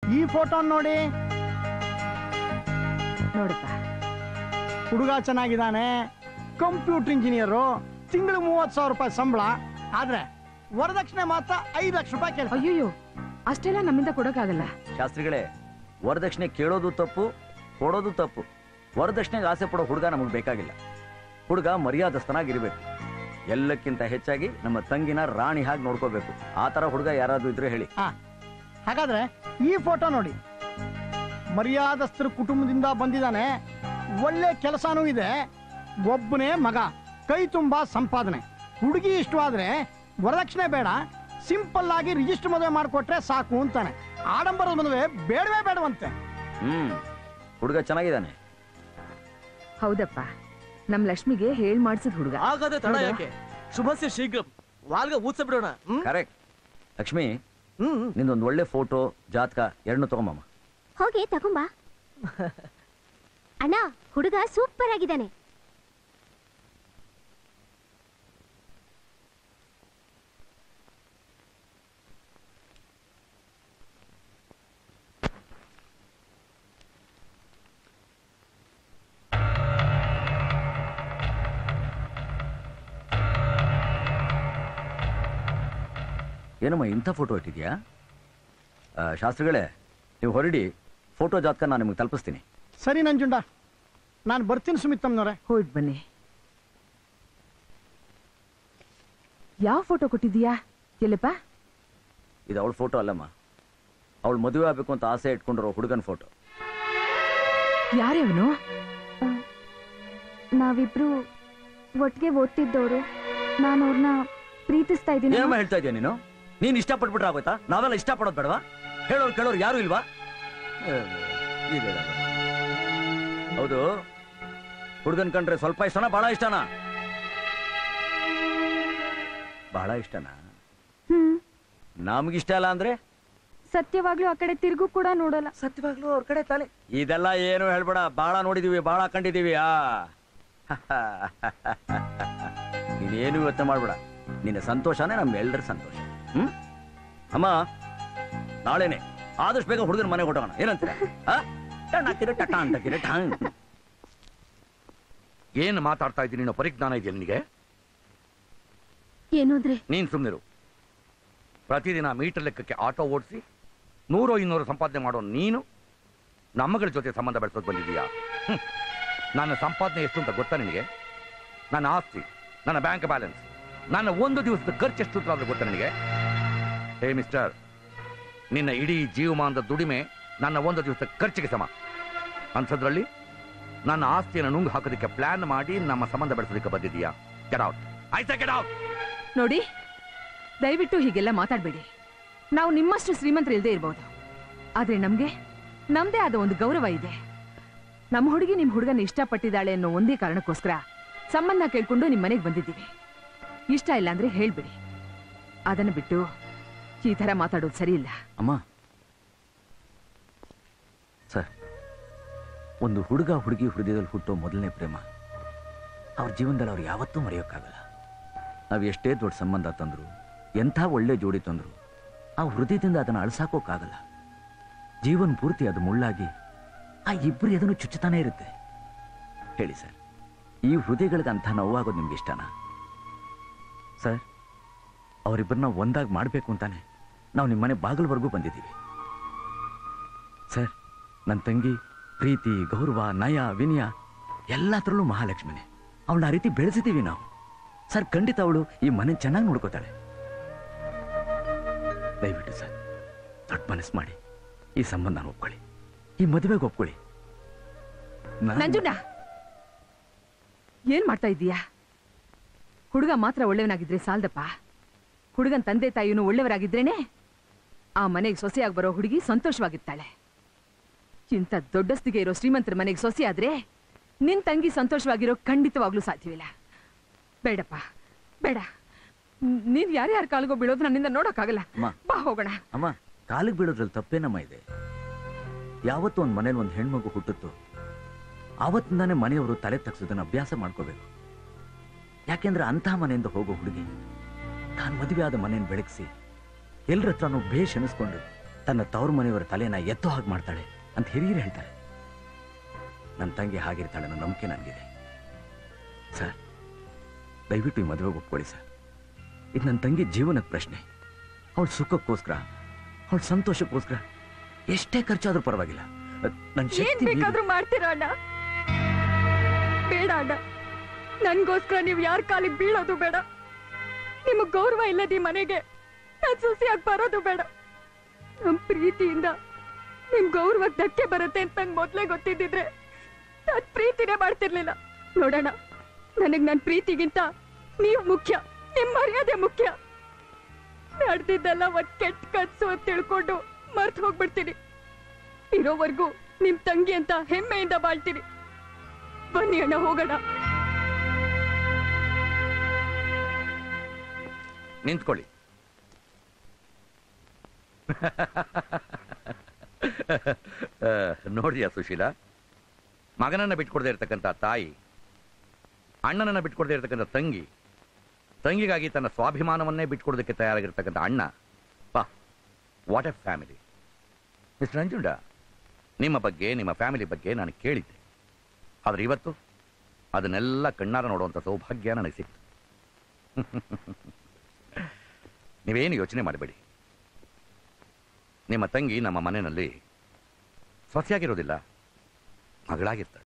ಈ ಫೋಟೋ ನೋಡಿ ನೋಡಪ್ಪ ಹುಡುಗ ಚೆನ್ನಾಗಿದ್ದಾನೆ ಕಂಪ್ಯೂಟರ್ ಇಂಜಿನಿಯರು ತಿಂಗಳು ಮೂವತ್ತು ಸಾವಿರ ರೂಪಾಯಿ ಸಂಬಳ ಆದ್ರೆ ವರದಕ್ಷಿಣೆ ಮಾತ್ರ ಐದು ಲಕ್ಷ ರೂಪಾಯಿ ಕೇಳ್ತಾರೆ ಅಯ್ಯಯ್ಯೋ ಅಷ್ಟೆಲ್ಲ ನಮ್ಮಿಂದ ಕೊಡಕ್ಕಾಗಲ್ಲ ಶಾಸ್ತ್ರಿಗಳೇ ವರದಕ್ಷಿಣೆ ಕೇಳೋದು ತಪ್ಪು ಕೊಡೋದು ತಪ್ಪು ವರದಕ್ಷಿಣೆಗೆ ಆಸೆ ಪಡೋ ಹುಡುಗ ನಮಗೆ ಬೇಕಾಗಿಲ್ಲ ಹುಡುಗ ಮರ್ಯಾದಸ್ಥನಾಗಿರ್ಬೇಕು ಎಲ್ಲಕ್ಕಿಂತ ಹೆಚ್ಚಾಗಿ ನಮ್ಮ ತಂಗಿನ ರಾಣಿ ಹಾಗೆ ನೋಡ್ಕೋಬೇಕು ಆ ಥರ ಹುಡುಗ ಯಾರಾದ್ರೂ ಇದ್ರೆ ಹೇಳಿ ಹಾ ಹಾಗಾದ್ರೆ ಈ ಫೋಟೋ ನೋಡಿ ಮರ್ಯಾದಸ್ಥರ ಕುಟುಂಬದಿಂದ ಬಂದಿದ್ದಾನೆ ಒಳ್ಳೆ ಕೆಲಸನೂ ಇದೆ ಒಬ್ಬನೇ ಮಗ ಕೈ ತುಂಬಾ ಸಂಪಾದನೆ ಹುಡುಗಿ ಇಷ್ಟವಾದ್ರೆ ವರದಕ್ಷಿಣೆ ಬೇಡ ಸಿಂಪಲ್ ಆಗಿ ರಿಜಿಸ್ಟರ್ ಮದುವೆ ಮಾಡಿಕೊಟ್ರೆ ಸಾಕು ಅಂತಾನೆ ಆಡಂಬರದ ಮದುವೆ ಬೇಡವೇ ಬೇಡವಂತೆ ಹ್ಮ್ ಹುಡುಗ ಚೆನ್ನಾಗಿದ್ದಾನೆ ಹೌದಪ್ಪ ನಮ್ ಲಕ್ಷ್ಮಿಗೆ ಹೇಳ್ ಮಾಡ್ಸಿದ್ ಹುಡುಗ ಹಾಗಾದ್ರೆ ತಡ ಯಾಕೆ ಶುಭಸ್ಯ ಶೀಘ್ರ ವಾಲ್ಗ ಊದ್ಸ ಬಿಡೋಣ ಹ್ಮ್ ಕರೆಕ್ಟ್ ಲಕ್ಷ್ಮಿ ಹ್ಮ್ ನಿಂದೊಂದು ಒಳ್ಳೆ ಫೋಟೋ ಜಾತಕ ಎರಡನ್ನೂ ತಗೊಂಬಮ್ಮ ಹೋಗಿ ತಗೊಂಬಾ ಅಣ್ಣ ಹುಡುಗ ಸೂಪರ್ ಆಗಿದ್ದಾನೆ ಏನಮ್ಮ ಇಂಥ ಫೋಟೋ ಇಟ್ಟಿದ್ಯಾ ಆ, ಶಾಸ್ತ್ರಿಗಳೇ ನೀವು ಹೊರಡಿ ಫೋಟೋ ಜಾತಕ ನಾನು ನಿಮಗೆ ತಲುಪಿಸ್ತೀನಿ ಸರಿ ನಂಜುಂಡ ನಾನು ಬರ್ತೀನಿ ಸುಮಿತ್ತಮ್ಮನವ್ರೆ ಹೋಯ್ಟ್ ಬನ್ನಿ ಯಾವ ಫೋಟೋ ಕೊಟ್ಟಿದ್ಯಾ ಎಲ್ಲಪ್ಪ ಇದು ಅವಳ ಫೋಟೋ ಅಲ್ಲಮ್ಮ ಅವಳು ಮದುವೆ ಆಗಬೇಕು ಅಂತ ಆಸೆ ಇಟ್ಕೊಂಡಿರೋ ಹುಡುಗನ ಫೋಟೋ ಯಾರೇ ಅವನು ನಾವಿಬ್ರು ಒಟ್ಟಿಗೆ ಓದ್ತಿದ್ದವರು ನಾನು ಅವ್ರನ್ನ ಪ್ರೀತಿಸ್ತಾ ಇದ್ದೀನಿ ಏನಮ್ಮ ಹೇಳ್ತಾ ಇದೀಯ ನೀನು ನೀನು ಇಷ್ಟಪಟ್ಬಿಟ್ರೆ ಆಗೋಯ್ತಾ ನಾವೆಲ್ಲ ಇಷ್ಟಪಡೋದು ಬೇಡವಾ ಹೇಳೋರು ಕೇಳೋರು ಯಾರು ಇಲ್ವಾ ಏ, ಇದೇನದು? ಹೌದು ಹುಡುಗನ್ ಕಂಡ್ರೆ ಸ್ವಲ್ಪ ಇಷ್ಟನಾ ಬಹಳ ಇಷ್ಟನಾ ಬಹಳ ಇಷ್ಟನಾ ಹ್ಮ್ ನಮ್ಗಿಷ್ಟ ಅಲ್ಲ ಅಂದ್ರೆ ಸತ್ಯವಾಗ್ಲೂ ಆ ಕಡೆ ತಿರುಗು ಕೂಡ ನೋಡಲ್ಲ ಸತ್ಯವಾಗ್ಲೂ ಅವ್ರ ಕಡೆ ತಾನೆ ಇದೆಲ್ಲ ಏನು ಹೇಳ್ಬೇಡ ಬಹಳ ನೋಡಿದೀವಿ ಬಹಳ ಕಂಡಿದೀವಿ ಆ ನೀನೇನು ಯೋಚನೆ ಮಾಡ್ಬೇಡ ನಿನ್ನ ಸಂತೋಷನೇ ನಮ್ಮೆಲ್ಲರ ಸಂತೋಷ ಹ್ಮ್ ಅಮ್ಮ ನಾಳೆನೆ ಆದಷ್ಟು ಬೇಗ ಹುಡುಗನ ಮನೆಗೆ ಹೊಟ್ಟೋಗೋಣ ಏನಂತೀರ ಆ? ಟಣ್ ಹಾಕಿದ್ರೆ ಟಟ ಅಂತ ಹಾಕಿದ್ರೆ ಠಾಂಗ್. ಏನು ಮಾತಾಡ್ತಾ ಇದ್ದೀನಿ ನೀನು ಪರಿಜ್ಞಾನ ಇದೆಯಾ ನಿನಗೆ ಏನು ಅಂದ್ರೆ ನೀನು ಸುಮ್ಮನಿರು ಪ್ರತಿದಿನ ಮೀಟರ್ ಲೆಕ್ಕಕ್ಕೆ ಆಟೋ ಓಡಿಸಿ ನೂರು ಇನ್ನೂರು ಸಂಪಾದನೆ ಮಾಡೋ ನೀನು ನಮ್ಮಗಳ ಜೊತೆ ಸಂಬಂಧ ಬೆಳೆಸೋದು ಬಂದಿದೀಯಾ ಹ್ಮ್. ನನ್ನ ಸಂಪಾದನೆ ಎಷ್ಟು ಅಂತ ಗೊತ್ತಾ ನಿನಗೆ ನನ್ನ ಆಸ್ತಿ ನನ್ನ ಬ್ಯಾಂಕ್ ಬ್ಯಾಲೆನ್ಸ್ ನನ್ನ ಒಂದು ದಿವಸದ ಖರ್ಚು ಎಷ್ಟು ಅಂತ ಆದ್ರೂ ಗೊತ್ತಾ ನಿನಗೆ ಹೇ ಮಿಸ್ಟರ್ ನಿನ್ನ ಇಡೀ ಜೀವಮಾನದ ದುಡಿಮೆ ನನ್ನ ಒಂದು ದಿವಸದ ಖರ್ಚಿಗೆ ಸಮ ಅಂಥದ್ರಲ್ಲಿ ನನ್ನ ಆಸ್ತಿಯನ್ನು ನುಂಗು ಹಾಕೋದಕ್ಕೆ ಪ್ಲಾನ್ ಮಾಡಿ ನಮ್ಮ ಸಂಬಂಧ ಬೆಳೆಸೋದಕ್ಕೆ ಬಂದಿದೀಯಾ ಗೆಟ್ ಔಟ್ ಆಯ್ತಾ ಗೆಟ್ ಔಟ್ ನೋಡಿ ದಯವಿಟ್ಟು ಹೀಗೆಲ್ಲ ಮಾತಾಡಬೇಡಿ ನಾವು ನಿಮ್ಮಷ್ಟು ಶ್ರೀಮಂತರು ಇಲ್ಲದೆ ಇರ್ಬೋದು ಆದ್ರೆ ನಮ್ಗೆ ನಮ್ದೇ ಆದ ಒಂದು ಗೌರವ ಇದೆ ನಮ್ಮ ಹುಡುಗಿ ನಿಮ್ ಹುಡುಗನ ಇಷ್ಟಪಟ್ಟಿದ್ದಾಳೆ ಅನ್ನೋ ಒಂದೇ ಕಾರಣಕ್ಕೋಸ್ಕರ ಸಂಬಂಧ ಕೇಳ್ಕೊಂಡು ನಿಮ್ ಮನೆಗೆ ಬಂದಿದ್ದೀವಿ ಇಷ್ಟ ಇಲ್ಲ ಅಂದ್ರೆ ಹೇಳ್ಬಿಡಿ ಅದನ್ನ ಬಿಟ್ಟು ಈ ತರ ಮಾತಾಡೋದು ಸರಿ ಇಲ್ಲ ಅಮ್ಮ ಸರ್ ಒಂದು ಹುಡುಗ ಹುಡುಗಿ ಹೃದಯದಲ್ಲಿ ಹುಟ್ಟೋ ಮೊದಲನೇ ಪ್ರೇಮ ಅವ್ರ ಜೀವನದಲ್ಲಿ ಅವ್ರು ಯಾವತ್ತೂ ಮರೆಯೋಕ್ಕಾಗಲ್ಲ ನಾವು ಎಷ್ಟೇ ದೊಡ್ಡ ಸಂಬಂಧ ತಂದ್ರು ಎಂಥ ಒಳ್ಳೆ ಜೋಡಿ ತಂದ್ರು ಆ ಹೃದಯದಿಂದ ಅದನ್ನು ಅಳ್ಸಾಕೋಕ್ಕಾಗಲ್ಲ ಜೀವನ ಪೂರ್ತಿ ಅದು ಮುಳ್ಳಾಗಿ ಆ ಇಬ್ಬರು ಅದನ್ನು ಚುಚ್ಚುತ್ತಾನೆ ಇರುತ್ತೆ ಹೇಳಿ ಸರ್ ಈ ಹೃದಯಗಳಿಗೆ ಅಂಥ ನೋವಾಗೋದು ನಿಮ್ಗೆ ಇಷ್ಟನಾ ಸರ್ ಅವರಿಬ್ಬರನ್ನ ಒಂದಾಗಿ ಮಾಡಬೇಕು ಅಂತಾನೆ ನಾವು ನಿಮ್ಮ ಮನೆ ಬಾಗಿಲವರೆಗೂ ಬಂದಿದ್ದೀವಿ ಸರ್ ನನ್ನ ತಂಗಿ ಪ್ರೀತಿ ಗೌರವ ನಯ ವಿನಯ ಎಲ್ಲದರಲ್ಲೂ ಮಹಾಲಕ್ಷ್ಮಿನೇ ಅವಳನ್ನ ಆ ರೀತಿ ಬೆಳೆಸಿದ್ದೀವಿ ನಾವು ಸರ್ ಖಂಡಿತ ಅವಳು ಈ ಮನೆ ಚೆನ್ನಾಗಿ ನೋಡ್ಕೋತಾಳೆ ದಯವಿಟ್ಟು ಸರ್ ದೊಡ್ಡ ಮನಸ್ಸು ಮಾಡಿ ಈ ಸಂಬಂಧ ಒಪ್ಕೊಳ್ಳಿ ಈ ಮದುವೆಗೆ ಒಪ್ಕೊಳ್ಳಿ ನಾನು- ನಂಜುಂಡ ಏನ್ ಮಾಡ್ತಾ ಇದ್ದೀಯಾ ಹುಡುಗ ಮಾತ್ರ ಒಳ್ಳೆಯವನಾಗಿದ್ರೆ ಸಾಲ್ದಪ್ಪ ಹುಡುಗನ್ ತಂದೆ ತಾಯಿನೂ ಒಳ್ಳೆಯವರಾಗಿದ್ರೇನೆ ಆ ಮನೆಗೆ ಸೊಸೆಯಾಗಿ ಬರೋ ಹುಡುಗಿ ಸಂತೋಷವಾಗಿರ್ತಾಳೆ ಇಂಥ ದೊಡ್ಡಸ್ತಿಗೆ ಇರೋ ಶ್ರೀಮಂತರ ಮನೆಗೆ ಸೊಸೆ ಆದ್ರೆ ನಿನ್ ತಂಗಿ ಸಂತೋಷವಾಗಿರೋ ಖಂಡಿತವಾಗ್ಲೂ ಸಾಧ್ಯವಿಲ್ಲ ಬೇಡಪ್ಪ ಬೇಡ ನ್- ನೀನ್ ಯಾರ್ಯಾರ ಕಾಲ್ಗೋ ಬೀಳೋದು ನನ್ನಿಂದ ನೋಡೋಕ್ಕಾಗಲ್ಲ ಅಮ್ಮ. ಬಾ ಹೋಗೋಣ ಅಮ್ಮ ಕಾಲಿಗೆ ಬೀಳೋದ್ರಲ್ಲಿ ತಪ್ಪೇನಮ್ಮ ಇದೆ ಯಾವತ್ತು ಒಂದು ಮನೇಲಿ ಒಂದು ಹೆಣ್ಮಗು ಹುಟ್ಟುತ್ತೋ ಆವತ್ತಿಂದಾನೇ ಮನೆಯವರು ತಲೆ ತಗ್ಸೋದನ್ನ ಅಭ್ಯಾಸ ಮಾಡ್ಕೋಬೇಕು ಯಾಕೆಂದ್ರೆ ಅಂತಹ ಮನೆಯಿಂದ ಹೋಗೋ ಹುಡುಗಿ ತಾನು ಮದುವೆ ಆದ ಮನೆಯನ್ನು ಬೆಳಗಿಸಿ ಎಲ್ಲರ ಹತ್ರನೂ ಭೇಷ್ ಅನಿಸ್ಕೊಂಡು ತನ್ನ ತವ್ರ ಮನೆಯವರ ತಲೆನ ಎತ್ತೋ ಹಾಗೆ ಮಾಡ್ತಾಳೆ ಅಂತ ಹಿರಿಯರು ಹೇಳ್ತಾರೆ ನನ್ನ ತಂಗಿ ಹಾಗಿರ್ತಾಳೆ ಅನ್ನೋ ನಂಬಿಕೆ ನನಗಿದೆ ಸರ್ ದಯವಿಟ್ಟು ಈ ಮದುವೆಗೆ ಒಪ್ಕೊಳ್ಳಿ ಸರ್ ಇದು ನನ್ನ ತಂಗಿ ಜೀವನದ ಪ್ರಶ್ನೆ ಅವಳ ಸುಖಕ್ಕೋಸ್ಕರ ಅವಳ ಸಂತೋಷಕ್ಕೋಸ್ಕರ ಎಷ್ಟೇ ಖರ್ಚಾದ್ರೂ ಪರವಾಗಿಲ್ಲ ನನ್ನ ಏನ್ ಶಕ್ತಿ ಮೀರಿ- ಬೇಕಾದ್ರೂ ಮಾಡ್ತೀರಾ ಅಣ್ಣ ಬೇಡ ಅಣ್ಣ ನನ್ಗೋಸ್ಕರ ನೀವ್ ಯಾರ ಕಾಲಿಗೆ ಬೀಳೋದು ಬೇಡ ನಿಮಗ್ ಗೌರವ ಇಲ್ಲದ ಈ ಮನೆಗೆ ನಾನ್ ಸೊಸೆಯಾಗಿ ಬರೋದು ಬೇಡ ನಮ್ ಪ್ರೀತಿಯಿಂದ ನಿಮ್ ಗೌರವಕ್ಕೆ ಧಕ್ಕೆ ಬರುತ್ತೆ ಅಂತ ನಂಗೆ ಮೊದ್ಲೇ ಗೊತ್ತಿದ್ದಿದ್ರೆ ನಾನ್ ಪ್ರೀತಿನೇ ಮಾಡ್ತಿರ್ಲಿಲ್ಲ ನೋಡೋಣ ನನಗ್ ನನ್ ಪ್ರೀತಿಗಿಂತ ನೀವ್ ಮುಖ್ಯ ನಿಮ್ ಮರ್ಯಾದೆ ಮುಖ್ಯ ನಡೆದಿದ್ದೆಲ್ಲ ಒಂದ್ ಕೆಟ್ಟ ಕನ್ಸು ಅಂತ ತಿಳ್ಕೊಂಡು ಮರ್ತ್ ಹೋಗ್ಬಿಡ್ತೀನಿ ಇರೋವರೆಗೂ ನಿಮ್ ತಂಗಿ ಅಂತ ಹೆಮ್ಮೆಯಿಂದ ಬಾಳ್ತೀನಿ ಬನ್ನಿ ಅಣ್ಣ ಹೋಗೋಣ ನಿಂತ್ಕೊಳ್ಳಿ ಆ, ನೋಡಿದ್ಯಾ ಸುಶೀಲ ಮಗನನ್ನ ಬಿಟ್ಕೊಡದೆ ಇರ್ತಕ್ಕಂಥ ತಾಯಿ ಅಣ್ಣನನ್ನ ಬಿಟ್ಕೊಡದೆ ಇರ್ತಕ್ಕಂಥ ತಂಗಿ ತಂಗಿಗಾಗಿ ತನ್ನ ಸ್ವಾಭಿಮಾನವನ್ನೇ ಬಿಟ್ಕೊಡೋದಕ್ಕೆ ತಯಾರಾಗಿರ್ತಕ್ಕಂಥ ಅಣ್ಣ ಪಾ what a family mister Nanjunda ನಿಮ್ಮ ಬಗ್ಗೆ ನಿಮ್ಮ ಫ್ಯಾಮಿಲಿ ಬಗ್ಗೆ ನಾನು ಕೇಳಿದ್ದೆ ಆದರೆ ಇವತ್ತು ಅದನ್ನೆಲ್ಲ ಕಣ್ಣಾರ ನೋಡುವಂಥ ಸೌಭಾಗ್ಯ ನನಗೆ ಸಿಕ್ತು ನೀವೇನು ಯೋಚನೆ ಮಾಡಬೇಡಿ ನಿಮ್ಮ ತಂಗಿ ನಮ್ಮ ಮನೆಯಲ್ಲಿ ಸೊಸೆಯಾಗಿರೋದಿಲ್ಲ ಮಗಳಾಗಿರ್ತಾಳೆ